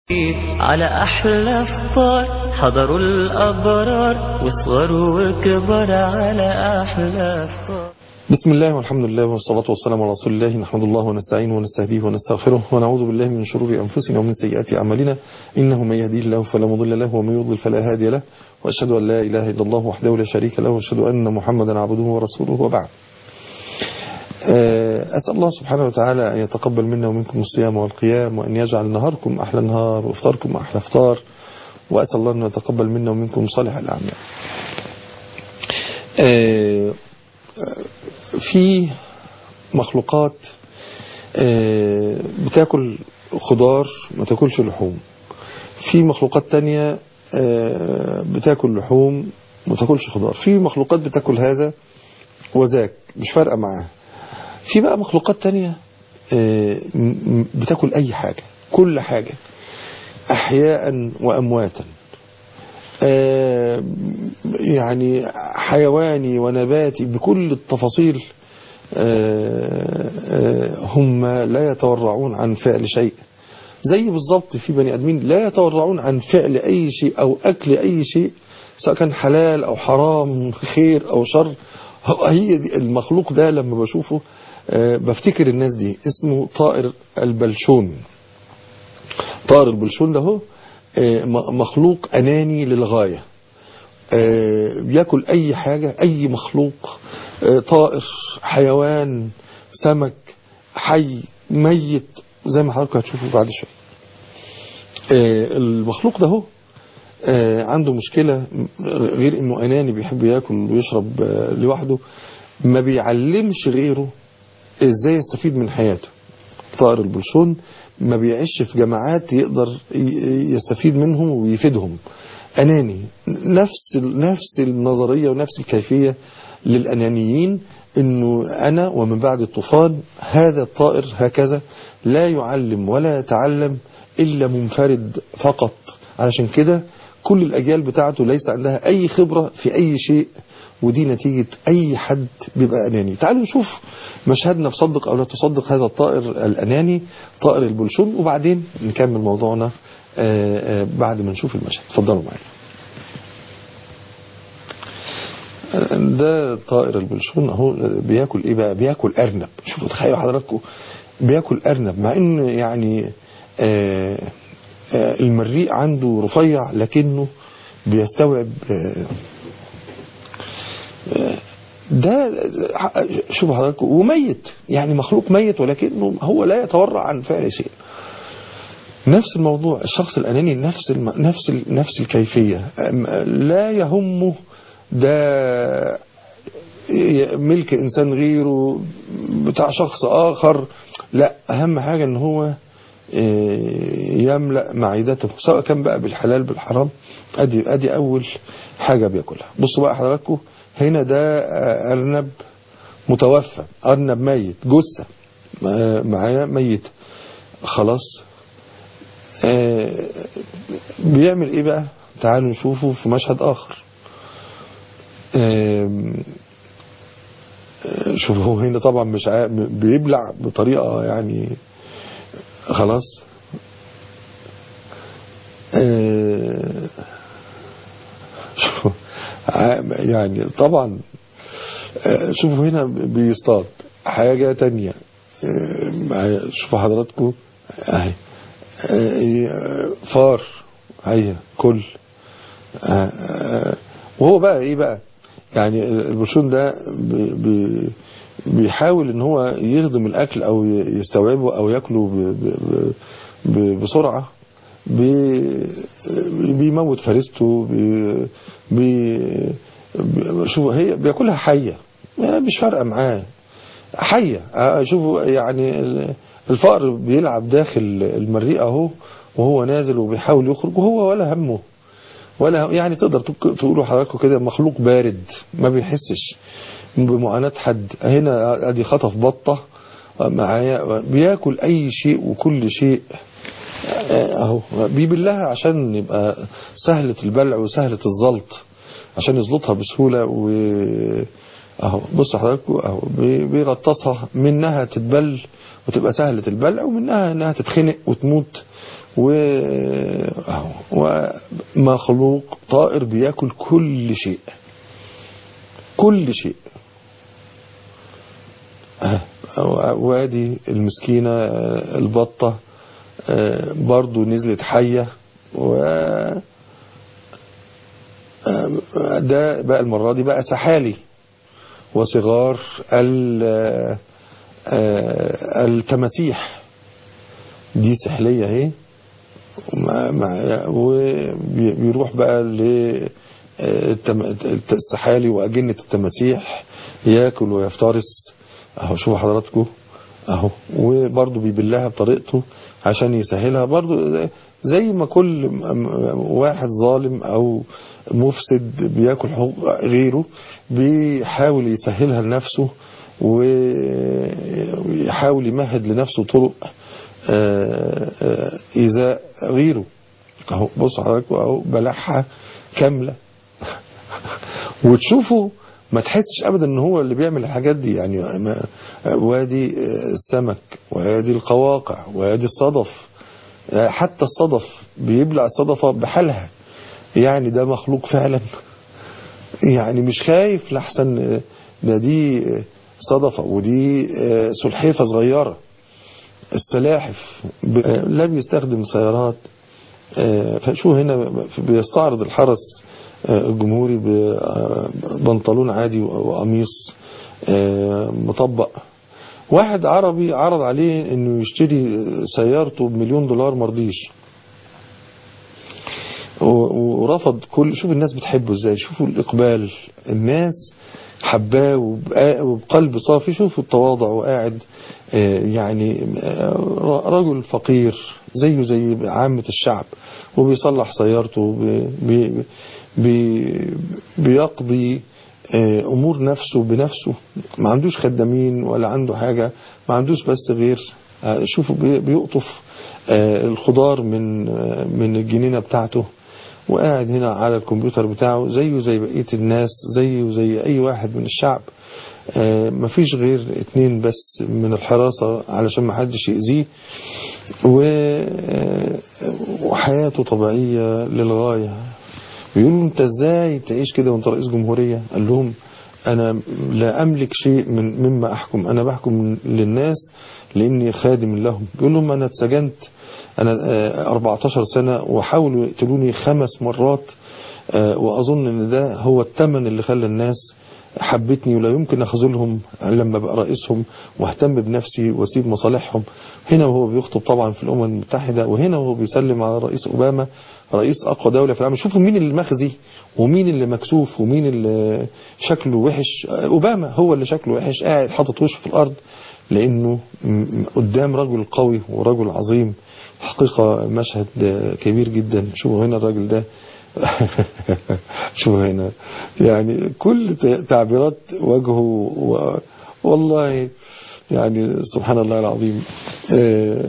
على أحلى فطار حضروا الأبرار وصغروا وكبر على أحلى فطار بسم الله والحمد لله والصلاة والسلام على رسول الله نحمد الله ونستعينه ونستهديه ونستغفره ونعوذ بالله من شرور أنفسنا ومن سيئات أعمالنا إنه من يهديه الله فلا مضل له ومن يضلل فلا هادي له وأشهد أن لا إله إلا الله وحده لا شريك له وأشهد أن محمدا عبده ورسوله وبعد أسأل الله سبحانه وتعالى أن يتقبل منا ومنكم الصيام والقيام وأن يجعل نهاركم أحلى نهار وإفطاركم أحلى إفطار وأسأل الله أن يتقبل منا ومنكم صالح الأعمال في مخلوقات بتاكل خضار ما تاكلش لحوم في مخلوقات تانية بتاكل لحوم ما تاكلش خضار في مخلوقات بتاكل هذا وذاك مش فارقة معاها في بقى مخلوقات تانية بتاكل أي حاجة كل حاجة أحياء وأمواتا يعني حيواني ونباتي بكل التفاصيل هم لا يتورعون عن فعل شيء زي بالظبط في بني ادمين لا يتورعون عن فعل أي شيء أو أكل أي شيء سواء كان حلال أو حرام خير أو شر هي دي المخلوق ده لما بشوفه بفتكر الناس دي اسمه طائر البلشون طائر البلشون ده هو مخلوق أناني للغاية بياكل أي حاجة أي مخلوق طائر حيوان سمك حي ميت زي ما حضراتكم هتشوفوا بعد شوية المخلوق ده هو عنده مشكلة غير انه اناني بيحب ياكل ويشرب لوحده ما بيعلمش غيره ازاي يستفيد من حياته طائر البلشون ما بيعيش في جماعات يقدر يستفيد منهم ويفيدهم اناني نفس نفس النظرية ونفس الكيفية للانانيين انه انا ومن بعد الطوفان هذا الطائر هكذا لا يعلم ولا يتعلم الا منفرد فقط علشان كده كل الأجيال بتاعته ليس عندها أي خبرة في أي شيء ودي نتيجة أي حد بيبقى أناني تعالوا نشوف مشهدنا في صدق أو لا تصدق هذا الطائر الأناني طائر البلشون وبعدين نكمل موضوعنا بعد ما نشوف المشهد اتفضلوا معايا ده طائر البلشون اهو بياكل ايه بقى بياكل ارنب شوفوا تخيلوا حضراتكم بياكل ارنب مع ان يعني آه المريء عنده رفيع لكنه بيستوعب ده شوفوا حضراتكم وميت يعني مخلوق ميت ولكنه هو لا يتورع عن فعل شيء نفس الموضوع الشخص الأناني نفس الم... نفس ال... نفس الكيفية لا يهمه ده ملك إنسان غيره بتاع شخص آخر لا أهم حاجة إن هو يملأ معدته سواء كان بقى بالحلال بالحرام ادي ادي اول حاجة بياكلها بصوا بقى حضراتكم هنا ده ارنب متوفى ارنب ميت جثة معايا ميت خلاص بيعمل ايه بقى تعالوا نشوفه في مشهد اخر شوفوا هنا طبعا مش بيبلع بطريقة يعني خلاص آه يعني طبعا آه شوفوا هنا بيصطاد حاجة تانية آه شوفوا حضراتكم اهي فار هيا كل وهو بقى ايه بقى يعني البرشون ده بي بي بيحاول ان هو يهضم الاكل او يستوعبه او ياكله بسرعة بيموت فريسته بي شوفوا هي بياكلها حية مش فارقة معاه حية شوفوا يعني الفقر بيلعب داخل المريء اهو وهو نازل وبيحاول يخرج وهو ولا همه ولا يعني تقدر تقولوا حضراتكم كده مخلوق بارد ما بيحسش بمعاناة حد هنا ادي خطف بطة معايا بياكل اي شيء وكل شيء اهو بيبلها عشان يبقى سهلة البلع وسهلة الزلط عشان يزلطها بسهولة و اهو بص حضراتكم اهو بيغطسها منها تتبل وتبقى سهلة البلع ومنها انها تتخنق وتموت و أهو. ومخلوق طائر بياكل كل شيء كل شيء أه. وادي المسكينة آه، البطة آه، برضو نزلت حية و آه، ده بقى المرة دي بقى سحالي وصغار ال- آه، آه، التماسيح دي سحلية اهي ومع- مع- وبيروح بقى للسحالي وأجنة التماسيح ياكل ويفترس اهو شوفوا حضراتكم اهو وبرضه بيبلها بطريقته عشان يسهلها برضه زي ما كل واحد ظالم او مفسد بياكل حقوق غيره بيحاول يسهلها لنفسه ويحاول يمهد لنفسه طرق آه، آه، إيذاء غيره اهو بص حضرتك اهو بلعها كاملة وتشوفوا ما تحسش ابدا ان هو اللي بيعمل الحاجات دي يعني ما وادي السمك وادي القواقع وادي الصدف حتى الصدف بيبلع الصدفة بحالها يعني ده مخلوق فعلا يعني مش خايف لحسن ده دي صدفة ودي سلحفة صغيرة السلاحف لا بيستخدم سيارات فشو هنا بيستعرض الحرس الجمهوري ببنطلون عادي وقميص مطبق واحد عربي عرض عليه انه يشتري سيارته بمليون دولار مرضيش ورفض كل شوف الناس بتحبه ازاي شوفوا الاقبال الناس حباه وبقلب صافي شوفوا التواضع وقاعد يعني رجل فقير زيه زي عامة الشعب وبيصلح سيارته بي بي بيقضي امور نفسه بنفسه ما عندوش خدامين ولا عنده حاجة ما عندوش بس غير شوفوا بيقطف الخضار من من الجنينة بتاعته وقاعد هنا على الكمبيوتر بتاعه زيه زي بقية الناس زيه زي اي واحد من الشعب مفيش غير اتنين بس من الحراسة علشان ما حدش يأذيه وحياته طبيعية للغاية بيقولوا انت ازاي تعيش كده وانت رئيس جمهورية قال لهم انا لا املك شيء من مما احكم انا بحكم للناس لاني خادم لهم بيقول لهم انا اتسجنت انا 14 سنة وحاولوا يقتلوني خمس مرات واظن ان ده هو الثمن اللي خلى الناس حبتني ولا يمكن اخذلهم لما بقى رئيسهم واهتم بنفسي واسيب مصالحهم هنا وهو بيخطب طبعا في الامم المتحدة وهنا وهو بيسلم على الرئيس اوباما رئيس اقوى دولة في العالم شوفوا مين اللي مخزي ومين اللي مكسوف ومين اللي شكله وحش اوباما هو اللي شكله وحش قاعد حاطط وشه في الارض لانه قدام رجل قوي ورجل عظيم حقيقة مشهد كبير جدا شوفوا هنا الراجل ده شوفوا هنا يعني كل تعبيرات وجهه و... والله يعني سبحان الله العظيم آه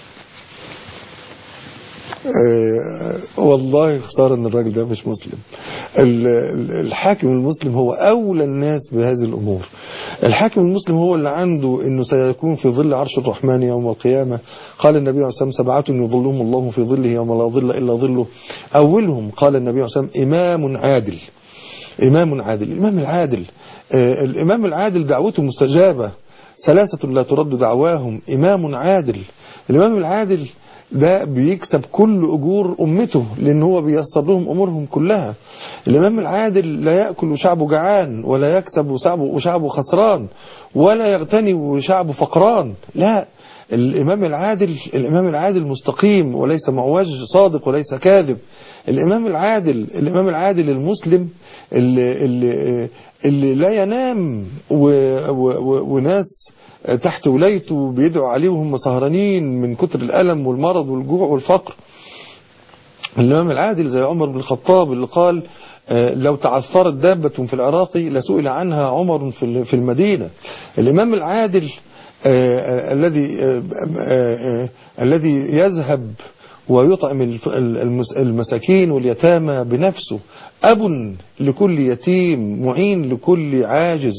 آه والله خسارة ان الراجل ده مش مسلم الحاكم المسلم هو اولى الناس بهذه الامور الحاكم المسلم هو اللي عنده انه سيكون في ظل عرش الرحمن يوم القيامة قال النبي عليه الصلاة والسلام سبعة يظلهم الله في ظله يوم لا ظل الا ظله اولهم قال النبي عليه الصلاة والسلام امام عادل امام عادل الامام العادل آه الامام العادل دعوته مستجابة ثلاثة لا ترد دعواهم امام عادل الامام العادل ده بيكسب كل أجور أمته لأن هو بيسر لهم أمورهم كلها الإمام العادل لا يأكل وشعبه جعان ولا يكسب وشعبه, وشعبه خسران ولا يغتني وشعبه فقران لا الإمام العادل الإمام العادل مستقيم وليس معوج صادق وليس كاذب الإمام العادل الإمام العادل المسلم اللي, اللي, اللي لا ينام و و وناس تحت ولايته بيدعوا عليه وهم سهرانين من كتر الألم والمرض والجوع والفقر الإمام العادل زي عمر بن الخطاب اللي قال لو تعثرت دابة في العراق لسئل عنها عمر في المدينة الإمام العادل الذي الذي يذهب ويطعم المساكين واليتامى بنفسه أب لكل يتيم معين لكل عاجز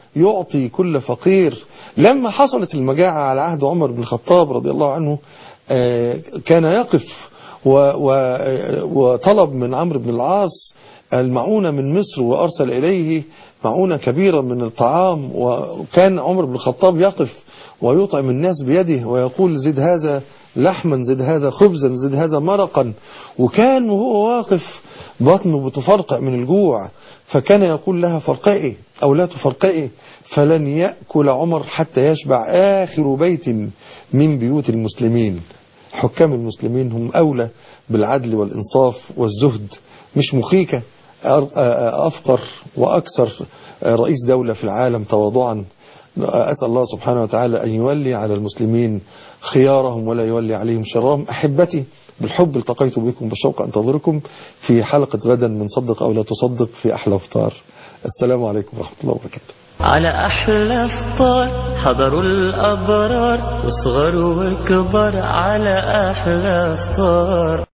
يعطي كل فقير لما حصلت المجاعة على عهد عمر بن الخطاب رضي الله عنه آه، كان يقف و- و- وطلب من عمرو بن العاص المعونة من مصر وأرسل إليه معونة كبيرة من الطعام وكان عمر بن الخطاب يقف ويطعم الناس بيده ويقول زد هذا لحما زد هذا خبزا زد هذا مرقا وكان وهو واقف بطنه بتفرقع من الجوع فكان يقول لها فرقعي أو لا تفرقعي فلن يأكل عمر حتى يشبع آخر بيت من بيوت المسلمين حكام المسلمين هم أولى بالعدل والإنصاف والزهد مش مخيكة أر- أفقر وأكثر رئيس دولة في العالم تواضعا أسأل الله سبحانه وتعالى أن يولي على المسلمين خيارهم ولا يولي عليهم شرهم أحبتي بالحب التقيت بكم بالشوق أنتظركم في حلقة غدا من صدق أو لا تصدق في أحلى فطار السلام عليكم ورحمة الله وبركاته على أحلى فطار حضروا الأبرار وصغروا وكبر على أحلى فطار